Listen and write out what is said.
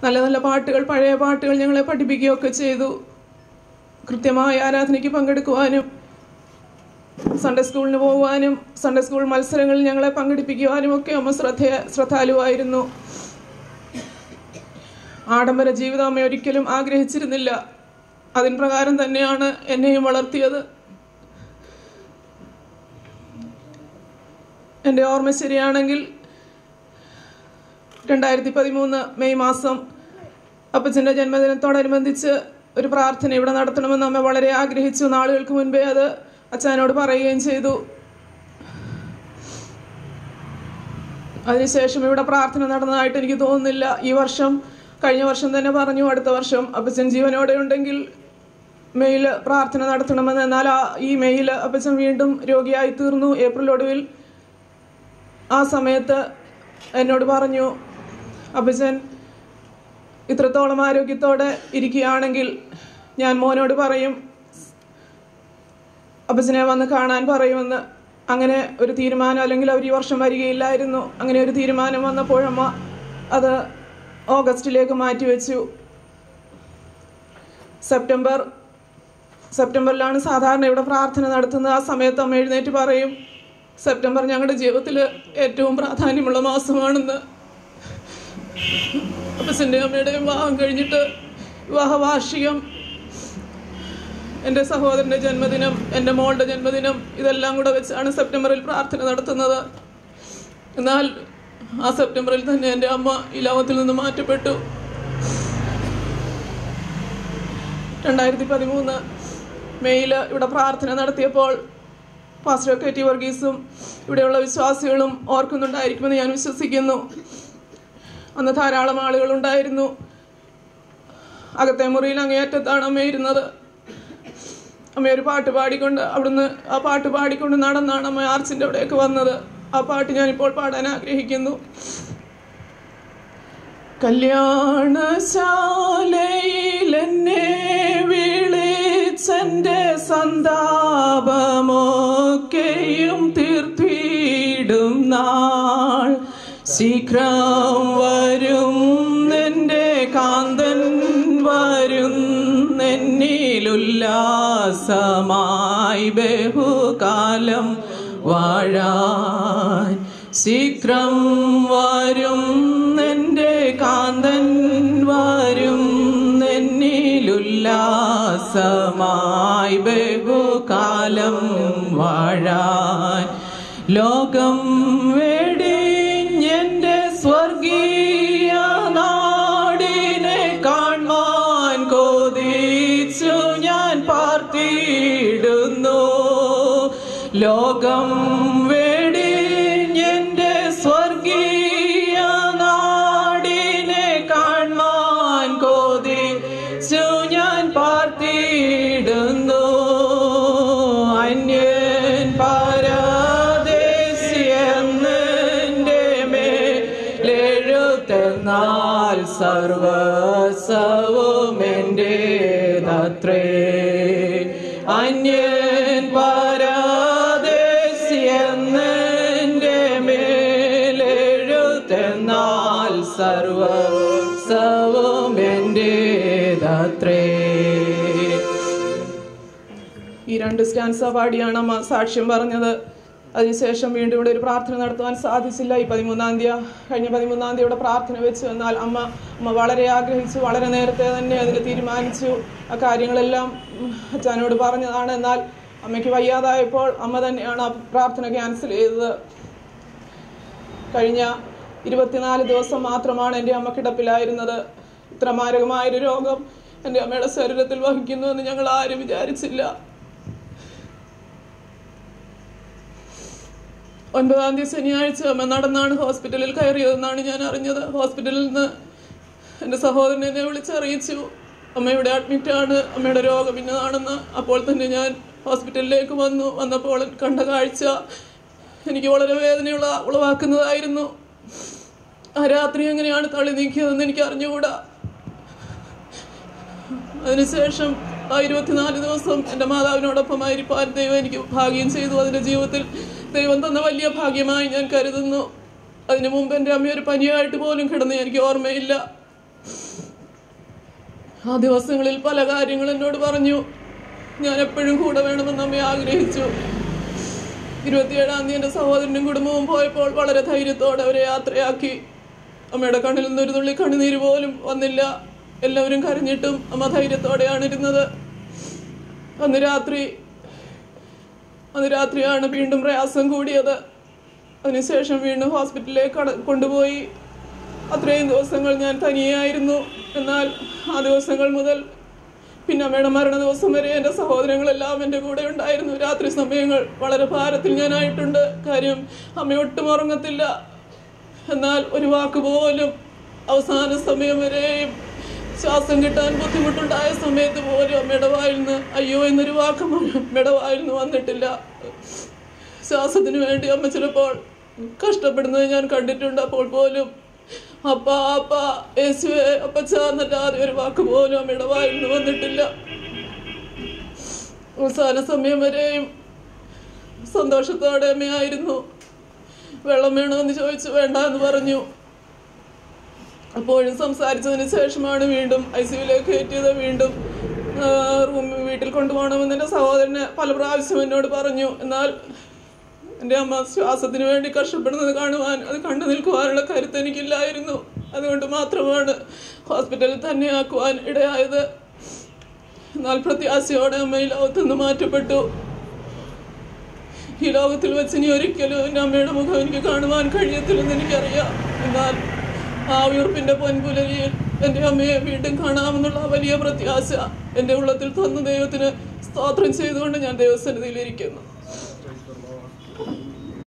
നല്ല നല്ല പാട്ടുകൾ പഴയ പാട്ടുകൾ ഞങ്ങളെ പഠിപ്പിക്കുകയൊക്കെ ചെയ്തു കൃത്യമായ ആരാധനയ്ക്ക് പങ്കെടുക്കുവാനും സൺഡേ സ്കൂളിന് പോകുവാനും സൺഡേ സ്കൂൾ മത്സരങ്ങളിൽ ഞങ്ങളെ പങ്കെടുപ്പിക്കുവാനും ഒക്കെ അമ്മ ശ്രദ്ധ ശ്രദ്ധാലുവായിരുന്നു ആഡംബര ജീവിതം അമ്മ ഒരിക്കലും ആഗ്രഹിച്ചിരുന്നില്ല അതിൻ പ്രകാരം തന്നെയാണ് എന്നെയും വളർത്തിയത് എൻ്റെ ഓർമ്മ ശരിയാണെങ്കിൽ രണ്ടായിരത്തി പതിമൂന്ന് മെയ് മാസം അപ്പച്ചൻ്റെ ജന്മദിനത്തോടനുബന്ധിച്ച് ഒരു പ്രാർത്ഥന ഇവിടെ നടത്തണമെന്ന് അമ്മ വളരെ ആഗ്രഹിച്ചു നാളുകൾക്ക് മുൻപേ അത് അച്ഛനോട് പറയുകയും ചെയ്തു അതിനുശേഷം ഇവിടെ പ്രാർത്ഥന നടന്നതായിട്ട് എനിക്ക് തോന്നുന്നില്ല ഈ വർഷം കഴിഞ്ഞ വർഷം തന്നെ പറഞ്ഞു അടുത്ത വർഷം അപ്പച്ചൻ ജീവനോടെ ഉണ്ടെങ്കിൽ മെയിൽ പ്രാർത്ഥന നടത്തണമെന്ന് എന്നാൽ ആ ഈ മെയിൽ അപ്പച്ചൻ വീണ്ടും രോഗിയായി തീർന്നു ഏപ്രിൽ ഒടുവിൽ ആ സമയത്ത് എന്നോട് പറഞ്ഞു അപ്പച്ചൻ ഇത്രത്തോളം ആരോഗ്യത്തോടെ ഇരിക്കുകയാണെങ്കിൽ ഞാൻ മോനോട് പറയും അപ്പച്ചനെ വന്ന് കാണാൻ പറയുമെന്ന് അങ്ങനെ ഒരു തീരുമാനം അല്ലെങ്കിൽ അവർ ഈ വർഷം വരികയില്ലായിരുന്നു അങ്ങനെ ഒരു തീരുമാനം വന്നപ്പോഴമ്മ അത് ഓഗസ്റ്റിലേക്ക് മാറ്റിവെച്ചു സെപ്റ്റംബർ സെപ്റ്റംബറിലാണ് സാധാരണ ഇവിടെ പ്രാർത്ഥന നടത്തുന്നത് ആ സമയത്ത് അമ്മ എഴുന്നേറ്റ് പറയും സെപ്റ്റംബർ ഞങ്ങളുടെ ജീവിതത്തിൽ ഏറ്റവും പ്രാധാന്യമുള്ള മാസമാണെന്ന് അപ്പച്ചൻ്റെ അമ്മയുടെയും വിവാഹം കഴിഞ്ഞിട്ട് വിവാഹ വാർഷികം എൻ്റെ സഹോദരൻ്റെ ജന്മദിനം എൻ്റെ മോളുടെ ജന്മദിനം ഇതെല്ലാം കൂടെ വെച്ചാണ് സെപ്റ്റംബറിൽ പ്രാർത്ഥന നടത്തുന്നത് എന്നാൽ ആ സെപ്റ്റംബറിൽ തന്നെ എൻ്റെ അമ്മ ഈ ലോകത്തിൽ നിന്ന് മാറ്റപ്പെട്ടു രണ്ടായിരത്തി പതിമൂന്ന് മെയ്യിൽ ഇവിടെ പ്രാർത്ഥന നടത്തിയപ്പോൾ പാസ്റ്റർ കെ ടി വർഗീസും ഇവിടെയുള്ള വിശ്വാസികളും ഓർക്കുന്നുണ്ടായിരിക്കുമെന്ന് ഞാൻ വിശ്വസിക്കുന്നു അന്ന് ധാരാളം ആളുകൾ ഉണ്ടായിരുന്നു അകത്തെ മുറിയിൽ അങ്ങേയറ്റത്താണ് അമ്മ ഇരുന്നത് അമ്മ ഒരു പാട്ട് പാടിക്കൊണ്ട് അവിടുന്ന് ആ പാട്ട് പാടിക്കൊണ്ട് നടന്നാണ് അമ്മ ആർച്ചിൻ്റെ അവിടേക്ക് വന്നത് ആ പാട്ട് ഞാനിപ്പോൾ പാടാൻ ആഗ്രഹിക്കുന്നു കല്യാണശാലയിൽ എന്നെ വിളിച്ചെന്റെ സന്താപമൊക്കെയും തീർത്തിടും നാൾ ശീഘ്രം വരും നിന്റെ കാന്തൻ വരും എന്നിലുല്ലാസമായി ബഹുകാലം വാഴാൻ ശീഘ്രം വരും നിന്റെ കാന്തൻ വരും എന്നിലുല്ലാസമായി ബഹുകാലം വാഴാൻ ലോകം വെടിഞ്ഞെന്റെ സ്വർഗീയ നാടിനെ കാണാൻ കൊതിച്ചു ഞാൻ പാർത്തിടുന്നു ലോകം വെടിഞ്ഞെന്റെ സ്വർഗീയ നാടിനെ കാണാൻ കൊതിച്ചു ഞാൻ പാർത്തിടുന്നു അന്യൻ പരദേശിയെന്നെ മേലെഴുത്തെന്നാൽ സർവസവും എൻ്റെതത്രേ അന്യൻ പരദേശിയെന്നെ മേലെഴുത്തെന്നാൽ സർവസവും എൻ്റെതത്രേ ഈ രണ്ട് സ്റ്റാൻസ പാടിയാണ് അമ്മ സാക്ഷ്യം പറഞ്ഞത് അതിനുശേഷം വീണ്ടും ഇവിടെ ഒരു പ്രാർത്ഥന നടത്തുവാൻ സാധിച്ചില്ല ഈ പതിമൂന്നാം തീയതി കഴിഞ്ഞ പതിമൂന്നാം തീയതി ഇവിടെ പ്രാർത്ഥന വെച്ചു എന്നാൽ അമ്മ അമ്മ വളരെ ആഗ്രഹിച്ചു വളരെ നേരത്തെ തന്നെ അതിന് തീരുമാനിച്ചു ആ കാര്യങ്ങളെല്ലാം ഉം, അച്ഛനോട് പറഞ്ഞതാണ് എന്നാൽ അമ്മയ്ക്ക് വയ്യാതായപ്പോൾ അമ്മ തന്നെയാണ് ആ പ്രാർത്ഥന ക്യാൻസൽ ചെയ്തത് കഴിഞ്ഞ ഇരുപത്തിനാല് ദിവസം മാത്രമാണ് എൻ്റെ അമ്മ കിടപ്പിലായിരുന്നത് ഇത്ര മാരകമായൊരു രോഗം എൻ്റെ അമ്മയുടെ ശരീരത്തിൽ വഹിക്കുന്നു എന്ന് ഞങ്ങൾ ആരും വിചാരിച്ചില്ല ഒൻപതാം തീയതി ശനിയാഴ്ച അമ്മ നടന്നാണ് ഹോസ്പിറ്റലിൽ കയറിയതെന്നാണ് ഞാൻ അറിഞ്ഞത് ഹോസ്പിറ്റലിൽ നിന്ന് എൻ്റെ സഹോദരൻ എന്നെ വിളിച്ചറിയിച്ചു അമ്മ ഇവിടെ അഡ്മിറ്റാണ് അമ്മയുടെ രോഗം ഇന്നതാണെന്ന് അപ്പോൾ തന്നെ ഞാൻ ഹോസ്പിറ്റലിലേക്ക് വന്നു വന്നപ്പോൾ കണ്ട കാഴ്ച എനിക്ക് വളരെ വേദനയുള്ള ഉളവാക്കുന്നതായിരുന്നു ആ രാത്രി എങ്ങനെയാണ് തള്ളി നീക്കിയതെന്ന് എനിക്ക് അറിഞ്ഞുകൂടാ അതിനുശേഷം ആ ഇരുപത്തിനാല് ദിവസം എൻ്റെ മാതാവിനോടൊപ്പമായിരിക്കാൻ ദൈവം എനിക്ക് ഭാഗ്യം ചെയ്തു അതിൻ്റെ ജീവിതത്തിൽ ദൈവം തന്ന വലിയ ഭാഗ്യമായി ഞാൻ കരുതുന്നു അതിനു മുമ്പ് എൻ്റെ അമ്മ ഒരു പനിയായിട്ട് പോലും കിടന്ന് എനിക്ക് ഓർമ്മയില്ല ആ ദിവസങ്ങളിൽ പല കാര്യങ്ങൾ എന്നോട് പറഞ്ഞു ഞാൻ എപ്പോഴും കൂടെ വേണമെന്ന് അമ്മ ആഗ്രഹിച്ചു ഇരുപത്തിയേഴാം തീയതി എൻ്റെ സഹോദരനും കുടുംബവും പോയപ്പോൾ വളരെ ധൈര്യത്തോടെ അവരെ യാത്രയാക്കി അമ്മയുടെ കണ്ണിൽ നിന്ന് ഒരു തുള്ളി കണ്ണുനീര് പോലും വന്നില്ല എല്ലാവരും കരഞ്ഞിട്ടും അമ്മ ധൈര്യത്തോടെയാണ് ഇരുന്നത് അന്ന് രാത്രി അന്ന് രാത്രിയാണ് വീണ്ടും പ്രയാസം കൂടിയത് അതിനുശേഷം വീണ്ടും ഹോസ്പിറ്റലിലേക്ക് കട കൊണ്ടുപോയി അത്രയും ദിവസങ്ങൾ ഞാൻ തനിയായിരുന്നു എന്നാൽ ആ ദിവസങ്ങൾ മുതൽ പിന്നെ അമ്മയുടെ മരണ ദിവസം വരെ എൻ്റെ സഹോദരങ്ങളെല്ലാം എൻ്റെ കൂടെ ഉണ്ടായിരുന്നു രാത്രി സമയങ്ങൾ വളരെ ഭാരത്തിൽ ഞാനായിട്ടുണ്ട് കാര്യം അമ്മ ഒട്ടും ഉറങ്ങത്തില്ല എന്നാൽ ഒരു വാക്ക് പോലും അവസാന സമയം വരെയും ശ്വാസം കിട്ടാൻ ബുദ്ധിമുട്ടുണ്ടായ സമയത്ത് പോലും അമ്മയുടെ വായിൽ നിന്ന് അയ്യോ എന്നൊരു വാക്ക് അമ്മയുടെ വായിൽ നിന്ന് വന്നിട്ടില്ല ശ്വാസത്തിന് വേണ്ടി അമ്മ ചിലപ്പോൾ കഷ്ടപ്പെടുന്നത് ഞാൻ കണ്ടിട്ടുണ്ട് അപ്പോൾ പോലും അപ്പ അപ്പ യേശുവെ അപ്പച്ച എന്നല്ലാതെ ഒരു വാക്ക് പോലും അമ്മയുടെ വായിൽ നിന്ന് വന്നിട്ടില്ല അവസാന സമയം വരെയും സന്തോഷത്തോടെ അമ്മയായിരുന്നു വെള്ളം വേണമെന്ന് ചോദിച്ചു വേണ്ട എന്ന് പറഞ്ഞു അപ്പോഴും സംസാരിച്ചതിന് ശേഷമാണ് വീണ്ടും ഐ സിയുലേക്ക് കയറ്റിയത് വീണ്ടും റൂം വീട്ടിൽ കൊണ്ടുപോകണമെന്ന് എൻ്റെ സഹോദരന് പല പ്രാവശ്യം എന്നോട് പറഞ്ഞു എന്നാൽ എൻ്റെ അമ്മ ശ്വാസത്തിന് വേണ്ടി കഷ്ടപ്പെടുന്നത് കാണുവാൻ അത് കണ്ടു നിൽക്കുവാനുള്ള കരുത്ത് എനിക്കില്ലായിരുന്നു അതുകൊണ്ട് മാത്രമാണ് ഹോസ്പിറ്റലിൽ തന്നെ ആക്കുവാൻ ഇടയായത് എന്നാൽ പ്രത്യാശയോടെ അമ്മ ഈ ലോകത്തു നിന്ന് മാറ്റപ്പെട്ടു ഈ ലോകത്തിൽ വെച്ച് ഇനി ഒരിക്കലും എൻ്റെ അമ്മയുടെ മുഖം എനിക്ക് കാണുവാൻ കഴിയത്തില്ലെന്ന് എനിക്കറിയാം എന്നാൽ ആ ഉയർപ്പിൻ്റെ പൊൻപുലരിയിൽ എൻ്റെ അമ്മയെ വീണ്ടും കാണാമെന്നുള്ള ആ വലിയ പ്രത്യാശ എൻ്റെ ഉള്ളത്തിൽ തന്ന ദൈവത്തിന് സ്തോത്രം ചെയ്തുകൊണ്ട് ഞാൻ ദൈവസന്നിധിയിലിരിക്കുന്നു